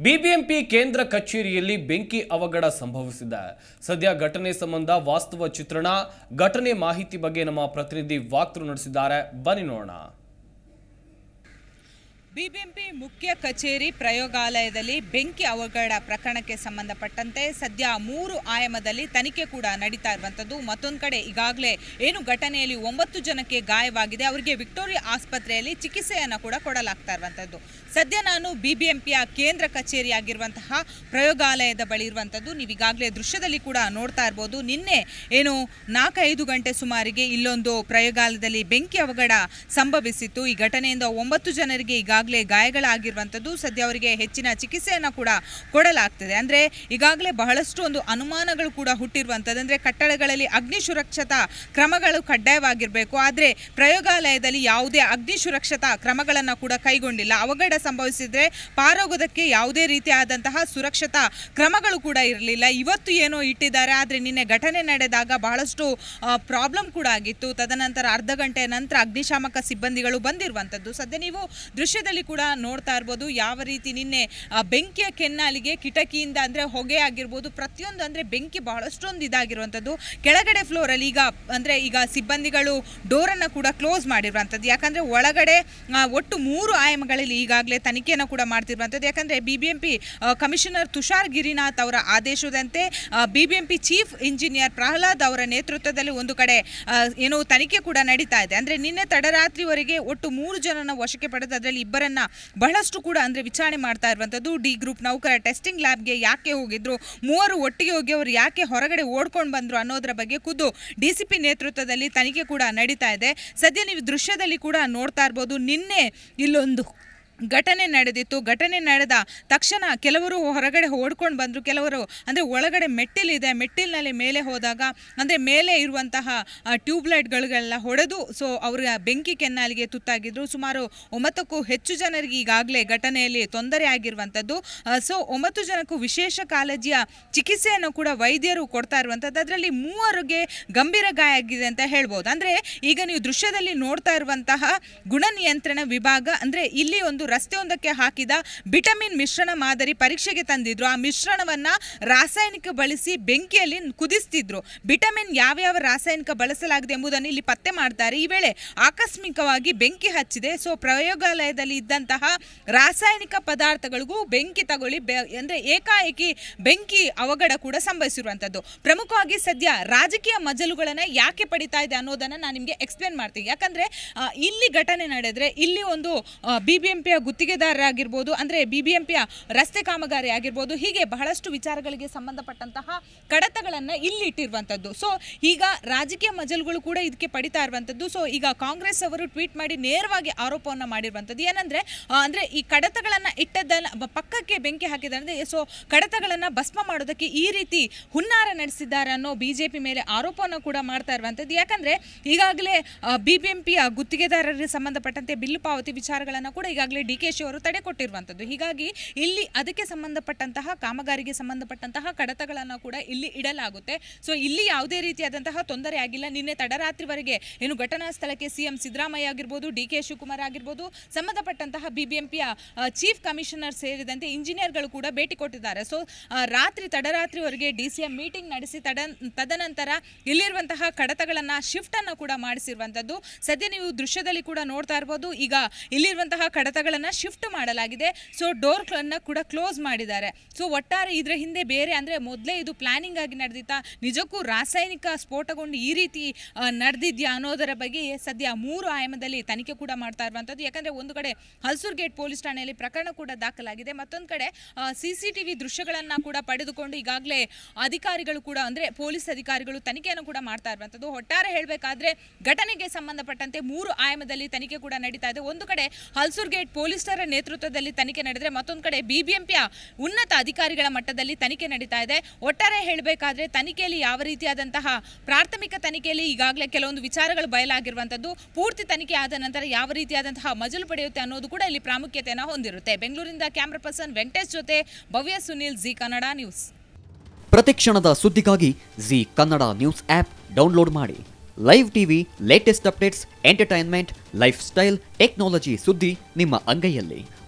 BBMP ಕೇಂದ್ರ ಕಚೇರಿಯಲ್ಲಿ ಬೆಂಕಿ ಅವಘಡ ಸಂಭವಿಸಿದೆ ಸದ್ಯ ಘಟನೆ ಸಂಬಂಧ ವಾಸ್ತವ ಚಿತ್ರಣ ಘಟನೆ ಮಾಹಿತಿ ಬಗ್ಗೆ ನಮ್ಮ ಪ್ರತಿನಿಧಿ ವಾಕ್ತೃ ನಡೆಸಿದ್ದಾರೆ ಬನ್ನಿ ನೋಡೋಣ ಬಿಬಿಎಂಪಿ ಮುಖ್ಯ ಕಚೇರಿ ಪ್ರಯೋಗಾಲಯದಲ್ಲಿ ಬೆಂಕಿ ಅವಘಡ ಪ್ರಕರಣಕ್ಕೆ ಸಂಬಂಧಪಟ್ಟಂತೆ ಸದ್ಯ ಮೂರು ಆಯಾಮದಲ್ಲಿ ತನಿಖೆ ಕೂಡ ನಡೀತಾ ಇರುವಂಥದ್ದು ಮತ್ತೊಂದು ಕಡೆ ಈಗಾಗಲೇ ಏನು ಘಟನೆಯಲ್ಲಿ ಒಂಬತ್ತು ಜನಕ್ಕೆ ಗಾಯವಾಗಿದೆ ಅವರಿಗೆ ವಿಕ್ಟೋರಿಯಾ ಆಸ್ಪತ್ರೆಯಲ್ಲಿ ಚಿಕಿತ್ಸೆಯನ್ನು ಕೂಡ ಕೊಡಲಾಗ್ತಾ ಇರುವಂಥದ್ದು ಸದ್ಯ ನಾನು ಬಿಬಿಎಂಪಿಯ ಕೇಂದ್ರ ಕಚೇರಿ ಆಗಿರುವಂತಹ ಪ್ರಯೋಗಾಲಯದ ಬಳಿ ಇರುವಂಥದ್ದು ನೀವು ಈಗಾಗಲೇ ದೃಶ್ಯದಲ್ಲಿ ಕೂಡ ನೋಡ್ತಾ ಇರ್ಬೋದು ನಿನ್ನೆ ಏನು ನಾಲ್ಕೈದು ಗಂಟೆ ಸುಮಾರಿಗೆ ಇಲ್ಲೊಂದು ಪ್ರಯೋಗಾಲಯದಲ್ಲಿ ಬೆಂಕಿ ಅವಘಡ ಸಂಭವಿಸಿತ್ತು ಈ ಘಟನೆಯಿಂದ ಒಂಬತ್ತು ಜನರಿಗೆ ಈಗಾಗಲೇ ಗಾಯಗಳಾಗಿರುವಂಥದ್ದು ಸದ್ಯ ಅವರಿಗೆ ಹೆಚ್ಚಿನ ಚಿಕಿತ್ಸೆಯನ್ನು ಕೂಡ ಕೊಡಲಾಗ್ತದೆ ಅಂದರೆ ಈಗಾಗಲೇ ಬಹಳಷ್ಟು ಒಂದು ಅನುಮಾನಗಳು ಕೂಡ ಹುಟ್ಟಿರುವಂಥದ್ದು ಅಂದರೆ ಕಟ್ಟಡಗಳಲ್ಲಿ ಅಗ್ನಿ ಸುರಕ್ಷತಾ ಕ್ರಮಗಳು ಕಡ್ಡಾಯವಾಗಿರಬೇಕು ಆದರೆ ಪ್ರಯೋಗಾಲಯದಲ್ಲಿ ಯಾವುದೇ ಅಗ್ನಿ ಸುರಕ್ಷತಾ ಕ್ರಮಗಳನ್ನು ಕೂಡ ಕೈಗೊಂಡಿಲ್ಲ ಅವಘಡ ಸಂಭವಿಸಿದ್ರೆ ಪಾರೋಗೋದಕ್ಕೆ ಯಾವುದೇ ರೀತಿಯಾದಂತಹ ಸುರಕ್ಷತಾ ಕ್ರಮಗಳು ಕೂಡ ಇರಲಿಲ್ಲ ಇವತ್ತು ಏನೋ ಇಟ್ಟಿದ್ದಾರೆ ಆದರೆ ನಿನ್ನೆ ಘಟನೆ ನಡೆದಾಗ ಬಹಳಷ್ಟು ಪ್ರಾಬ್ಲಮ್ ಕೂಡ ಆಗಿತ್ತು ತದನಂತರ ಅರ್ಧ ಗಂಟೆ ನಂತರ ಅಗ್ನಿಶಾಮಕ ಸಿಬ್ಬಂದಿಗಳು ಬಂದಿರುವಂಥದ್ದು ಸದ್ಯ ನೀವು ದೃಶ್ಯದಲ್ಲಿ ಕೂಡ ನೋಡ್ತಾ ಇರ್ಬೋದು ಯಾವ ರೀತಿ ನಿನ್ನೆ ಆ, ಬೆಂಕಿಯ ಕೆನ್ನಾಲಿಗೆ ಕಿಟಕಿಯಿಂದ ಅಂದರೆ ಹೊಗೆ ಆಗಿರ್ಬೋದು ಪ್ರತಿಯೊಂದು ಅಂದರೆ ಬೆಂಕಿ ಬಹಳಷ್ಟೊಂದು ಇದಾಗಿರುವಂಥದ್ದು ಕೆಳಗಡೆ ಫ್ಲೋರಲ್ಲಿ ಈಗ ಅಂದರೆ ಈಗ ಸಿಬ್ಬಂದಿಗಳು ಡೋರನ್ನು ಕೂಡ ಕ್ಲೋಸ್ ಮಾಡಿರುವಂಥದ್ದು ಯಾಕಂದರೆ ಒಳಗಡೆ ಆ, ಒಟ್ಟು ಮೂರು ಆಯಾಮಗಳಲ್ಲಿ ಈಗಾಗಲೇ ತನಿಖೆಯನ್ನು ಕೂಡ ಮಾಡ್ತಿರುವಂಥದ್ದು ಯಾಕಂದರೆ B B M P commissioner Tushar Girinath ಅವರ ಆದೇಶದಂತೆ B B M P chief engineer Prahlad ಅವರ ನೇತೃತ್ವದಲ್ಲಿ ಒಂದು ಕಡೆ ಆ, ಏನು ತನಿಖೆ ಕೂಡ ನಡೀತಾ ಇದೆ ಅಂದರೆ ನಿನ್ನೆ ತಡರಾತ್ರಿವರೆಗೆ ಒಟ್ಟು ಮೂರು ಜನನ ವಶಕ್ಕೆ ಪಡೆದು ಅದರಲ್ಲಿ ಇಬ್ಬರನ್ನ ಬಹಳಷ್ಟು ಕೂಡ ಅಂದರೆ ವಿಚಾರಣೆ ಮಾಡ್ತಾ ಇರುವಂಥದ್ದು ಡಿ ಗ್ರೂಪ್ ನೌಕರ ಟೆಸ್ಟಿಂಗ್ ಲ್ಯಾಬ್ಗೆ ಯಾಕೆ ಹೋಗಿದ್ರು ಮೂವರು ಒಟ್ಟಿಗೆ ಹೋಗಿ ಅವರು ಯಾಕೆ ಹೊರಗಡೆ ಓಡ್ಕೊಂಡು ಬಂದರು ಅನ್ನೋದರ ಬಗ್ಗೆ ಖುದ್ದು ಡಿ ಸಿ ಪಿ ನೇತೃತ್ವದಲ್ಲಿ ತನಿಖೆ ಕೂಡ ನಡೀತಾ ಇದೆ ಸದ್ಯ ನೀವು ದೃಶ್ಯದಲ್ಲಿ ಕೂಡ ನೋಡ್ತಾ ಇರ್ಬೋದು ನಿನ್ನೆ ಇಲ್ಲೊಂದು ಘಟನೆ ನಡೆದಿತ್ತು ಘಟನೆ ನಡೆದ ತಕ್ಷಣ ಕೆಲವರು ಹೊರಗಡೆ ಓಡ್ಕೊಂಡು ಬಂದರು ಕೆಲವರು ಅಂದರೆ ಒಳಗಡೆ ಮೆಟ್ಟಿಲಿದೆ ಮೆಟ್ಟಿಲಿನಲ್ಲಿ ಮೇಲೆ ಹೋದಾಗ ಅಂದರೆ ಮೇಲೆ ಇರುವಂತಹ ಟ್ಯೂಬ್ಲೈಟ್ಗಳೆಲ್ಲ ಹೊಡೆದು ಸೊ ಅವರ ಬೆಂಕಿ ಕೆನ್ನಾಲಿಗೆ ತುತ್ತಾಗಿದ್ರು ಸುಮಾರು ಒಂಬತ್ತಕ್ಕೂ ಹೆಚ್ಚು ಜನರಿಗೆ ಈಗಾಗಲೇ ಘಟನೆಯಲ್ಲಿ ತೊಂದರೆ ಆಗಿರುವಂಥದ್ದು ಸೊ ಒಂಬತ್ತು ಜನಕ್ಕೂ ವಿಶೇಷ ಕಾಳಜಿಯ ಚಿಕಿತ್ಸೆಯನ್ನು ಕೂಡ ವೈದ್ಯರು ಕೊಡ್ತಾ ಇರುವಂಥದ್ದು ಅದರಲ್ಲಿ ಮೂವರಿಗೆ ಗಂಭೀರ ಗಾಯ ಆಗಿದೆ ಅಂತ ಹೇಳ್ಬೋದು ಅಂದರೆ ಈಗ ನೀವು ದೃಶ್ಯದಲ್ಲಿ ನೋಡ್ತಾ ಇರುವಂತಹ ಗುಣ ನಿಯಂತ್ರಣ ವಿಭಾಗ ಅಂದರೆ ಇಲ್ಲಿ ಒಂದು ರಸ್ತೆಯೊಂದಕ್ಕೆ ಹಾಕಿದ ಬಿಟಮಿನ್ ಮಿಶ್ರಣ ಮಾದರಿ ಪರೀಕ್ಷೆಗೆ ತಂದಿದ್ರು ಆ ಮಿಶ್ರಣವನ್ನ ರಾಸಾಯನಿಕ ಬಳಸಿ ಬೆಂಕಿಯಲ್ಲಿ ಕುದಿಸ್ತಿದ್ರು ಬಿಟಮಿನ್ ಯಾವ್ಯಾವ ರಾಸಾಯನಿಕ ಬಳಸಲಾಗಿದೆ ಎಂಬುದನ್ನು ಇಲ್ಲಿ ಪತ್ತೆ ಮಾಡ್ತಾರೆ ಈ ವೇಳೆ ಆಕಸ್ಮಿಕವಾಗಿ ಬೆಂಕಿ ಹಚ್ಚಿದೆ ಸೊ ಪ್ರಯೋಗಾಲಯದಲ್ಲಿ ಇದ್ದಂತಹ ರಾಸಾಯನಿಕ ಪದಾರ್ಥಗಳಿಗೂ ಬೆಂಕಿ ತಗೊಳ್ಳಿ ಬೆ ಅಂದರೆ ಏಕಾಏಕಿ ಬೆಂಕಿ ಅವಘಡ ಕೂಡ ಸಂಭವಿಸಿರುವಂಥದ್ದು ಪ್ರಮುಖವಾಗಿ ಸದ್ಯ ರಾಜಕೀಯ ಮಜಲುಗಳನ್ನು ಯಾಕೆ ಪಡಿತಾ ಇದೆ ಅನ್ನೋದನ್ನು ನಾನು ನಿಮಗೆ ಎಕ್ಸ್ಪ್ಲೇನ್ ಮಾಡ್ತೀನಿ ಯಾಕಂದರೆ ಇಲ್ಲಿ ಘಟನೆ ನಡೆದ್ರೆ ಇಲ್ಲಿ ಒಂದು ಬಿ ಬಿ ಎಂ ಪಿಯ ಗುತ್ತಿಗೆದಾರರಾಗಿರ್ಬೋದು ಅಂದರೆ ಬಿ ಬಿ ಎಂ ಪಿಯ ರಸ್ತೆ ಕಾಮಗಾರಿ ಆಗಿರ್ಬೋದು ಹೀಗೆ ಬಹಳಷ್ಟು ವಿಚಾರಗಳಿಗೆ ಸಂಬಂಧಪಟ್ಟಂತಹ ಕಡತಗಳನ್ನು ಇಲ್ಲಿ ಇಟ್ಟಿರುವಂಥದ್ದು ಸೊ ಈಗ ರಾಜಕೀಯ ಮಜಲುಗಳು ಕೂಡ ಇದಕ್ಕೆ ಪಡಿತಾ ಇರುವಂಥದ್ದು ಸೊ ಈಗ ಕಾಂಗ್ರೆಸ್ ಅವರು ಟ್ವೀಟ್ ಮಾಡಿ ನೇರವಾಗಿ ಆರೋಪವನ್ನು ಮಾಡಿರುವಂಥದ್ದು ಏನಂದರೆ ಅಂದರೆ ಈ ಕಡತಗಳನ್ನು ಇಟ್ಟದ್ದನ್ನ ಬ- ಪಕ್ಕಕ್ಕೆ ಬೆಂಕಿ ಹಾಕಿದ್ದಾರೆ ಅಂದರೆ ಸೊ ಕಡತಗಳನ್ನು ಭಸ್ಮ ಮಾಡೋದಕ್ಕೆ ಈ ರೀತಿ ಹುನ್ನಾರ ನಡೆಸಿದ್ದಾರೆ ಅನ್ನೋ ಬಿ ಜೆ ಪಿ ಮೇಲೆ ಆರೋಪವನ್ನು ಕೂಡ ಮಾಡ್ತಾ ಇರುವಂಥದ್ದು ಯಾಕಂದರೆ ಈಗಾಗಲೇ ಬಿ ಬಿ ಎಂ ಪಿಯ ಗುತ್ತಿಗೆದಾರರಿಗೆ ಸಂಬಂಧಪಟ್ಟಂತೆ ಬಿಲ್ ಪಾವತಿ ವಿಚಾರಗಳನ್ನು ಕೂಡ ಈಗಾಗಲೇ ಡಿ ಕೆ ಶಿ ಅವರು ತಡೆ ಕೊಟ್ಟಿರುವಂಥದ್ದು ಹೀಗಾಗಿ ಇಲ್ಲಿ ಅದಕ್ಕೆ ಸಂಬಂಧಪಟ್ಟಂತಹ ಕಾಮಗಾರಿಗೆ ಸಂಬಂಧಪಟ್ಟಂತಹ ಕಡತಗಳನ್ನು ಕೂಡ ಇಲ್ಲಿ ಇಡಲಾಗುತ್ತೆ ಸೊ ಇಲ್ಲಿ ಯಾವುದೇ ರೀತಿಯಾದಂತಹ ತೊಂದರೆ ಆಗಿಲ್ಲ ನಿನ್ನೆ ತಡರಾತ್ರಿವರೆಗೆ ಏನು ಘಟನಾ ಸ್ಥಳಕ್ಕೆ ಸಿಎಂ ಸಿದ್ದರಾಮಯ್ಯ ಆಗಿರ್ಬೋದು ಡಿ ಕೆ ಶಿವಕುಮಾರ್ ಆಗಿರ್ಬೋದು ಸಂಬಂಧಪಟ್ಟಂತಹ ಬಿಬಿಎಂಪಿಯ ಚೀಫ್ ಕಮಿಷನರ್ ಸೇರಿದಂತೆ ಇಂಜಿನಿಯರ್ಗಳು ಕೂಡ ಭೇಟಿ ಕೊಟ್ಟಿದ್ದಾರೆ ಸೊ ರಾತ್ರಿ ತಡರಾತ್ರಿವರೆಗೆ ಡಿ ಸಿ ಎಂ ಮೀಟಿಂಗ್ ನಡೆಸಿ ತಡ ತದನಂತರ ಇಲ್ಲಿರುವಂತಹ ಕಡತಗಳನ್ನು ಶಿಫ್ಟನ್ನು ಕೂಡ ಮಾಡಿಸಿರುವಂಥದ್ದು ಸದ್ಯ ನೀವು ದೃಶ್ಯದಲ್ಲಿ ಕೂಡ ನೋಡ್ತಾ ಇರ್ಬೋದು ಈಗ ಇಲ್ಲಿರುವಂತಹ ಕಡತಗಳನ್ನು ಶಿಫ್ಟ್ ಮಾಡಲಾಗಿದೆ ಸೊ ಡೋರ್ಗಳನ್ನು ಕೂಡ ಕ್ಲೋಸ್ ಮಾಡಿದ್ದಾರೆ ಸೊ ಒಟ್ಟಾರೆ ಇದರ ಹಿಂದೆ ಬೇರೆ ಅಂದರೆ ಮೊದಲೇ ಇದು ಪ್ಲಾನಿಂಗ್ ಆಗಿ ನಡೆದಿತ್ತಾ ನಿಜಕ್ಕೂ ರಾಸಾಯನಿಕ ಸ್ಫೋಟಗೊಂಡು ಈ ರೀತಿ ನಡೆದಿದ್ಯಾ ಅನ್ನೋದರ ಬಗ್ಗೆ ಸದ್ಯ ಮೂರು ಆಯಾಮದಲ್ಲಿ ತನಿಖೆ ಕೂಡ ಮಾಡ್ತಾ ಇರುವಂಥದ್ದು ಯಾಕಂದರೆ ಒಂದು ಕಡೆ ಹಲ್ಸೂರ್ ಗೇಟ್ ಪೊಲೀಸ್ ಠಾಣೆಯಲ್ಲಿ ಪ್ರಕರಣ ಕೂಡ ದಾಖಲಾಗಿದೆ ಮತ್ತೊಂದು ಕಡೆ ಸಿ ಸಿ ಟಿ ವಿ ದೃಶ್ಯಗಳನ್ನು ಕೂಡ ಪಡೆದುಕೊಂಡು ಈಗಾಗಲೇ ಅಧಿಕಾರಿಗಳು ಕೂಡ ಅಂದರೆ ಪೊಲೀಸ್ ಅಧಿಕಾರಿಗಳು ತನಿಖೆಯನ್ನು ಕೂಡ ಮಾಡ್ತಾ ಇರುವಂಥದ್ದು ಒಟ್ಟಾರೆ ಹೇಳಬೇಕಾದ್ರೆ ಘಟನೆಗೆ ಸಂಬಂಧಪಟ್ಟಂತೆ ಮೂರು ಆಯಾಮದಲ್ಲಿ ತನಿಖೆ ಕೂಡ ನಡೀತಾ ಇದೆ ಒಂದು ಕಡೆ ಹಲ್ಸೂರ್ ಗೇಟ್ ಪೊಲೀಸರ ನೇತೃತ್ವದಲ್ಲಿ ತನಿಖೆ ನಡೆದರೆ ಮತ್ತೊಂದು ಕಡೆ ಬಿಬಿಎಂಪಿಯ ಉನ್ನತ ಅಧಿಕಾರಿಗಳ ಮಟ್ಟದಲ್ಲಿ ತನಿಖೆ ನಡೀತಾ ಇದೆ ಒಟ್ಟಾರೆ ಹೇಳಬೇಕಾದ್ರೆ ತನಿಖೆಯಲ್ಲಿ ಯಾವ ರೀತಿಯಾದಂತಹ ಪ್ರಾಥಮಿಕ ತನಿಖೆಯಲ್ಲಿ ಈಗಾಗಲೇ ಕೆಲವೊಂದು ವಿಚಾರಗಳು ಬಯಲಾಗಿರುವಂಥದ್ದು ಪೂರ್ತಿ ತನಿಖೆ ಆದ ನಂತರ ಯಾವ ರೀತಿಯಾದಂತಹ ಮಜಲು ಪಡೆಯುತ್ತೆ ಅನ್ನೋದು ಕೂಡ ಇಲ್ಲಿ ಪ್ರಾಮುಖ್ಯತೆಯನ್ನು ಹೊಂದಿರುತ್ತೆ ಬೆಂಗಳೂರಿಂದ ಕ್ಯಾಮ್ರಾ ಪರ್ಸನ್ ವೆಂಕಟೇಶ್ ಜೊತೆ ಭವ್ಯ ಸುನಿಲ್ ಜಿ ಕನ್ನಡ ನ್ಯೂಸ್ ಪ್ರತಿಕ್ಷಣದ ಸುದ್ದಿಗಾಗಿ Zee Kannada news app download ಮಾಡಿ live TV latest updates entertainment lifestyle technology ಸುದ್ದಿ ನಿಮ್ಮ ಅಂಗೈಯಲ್ಲಿ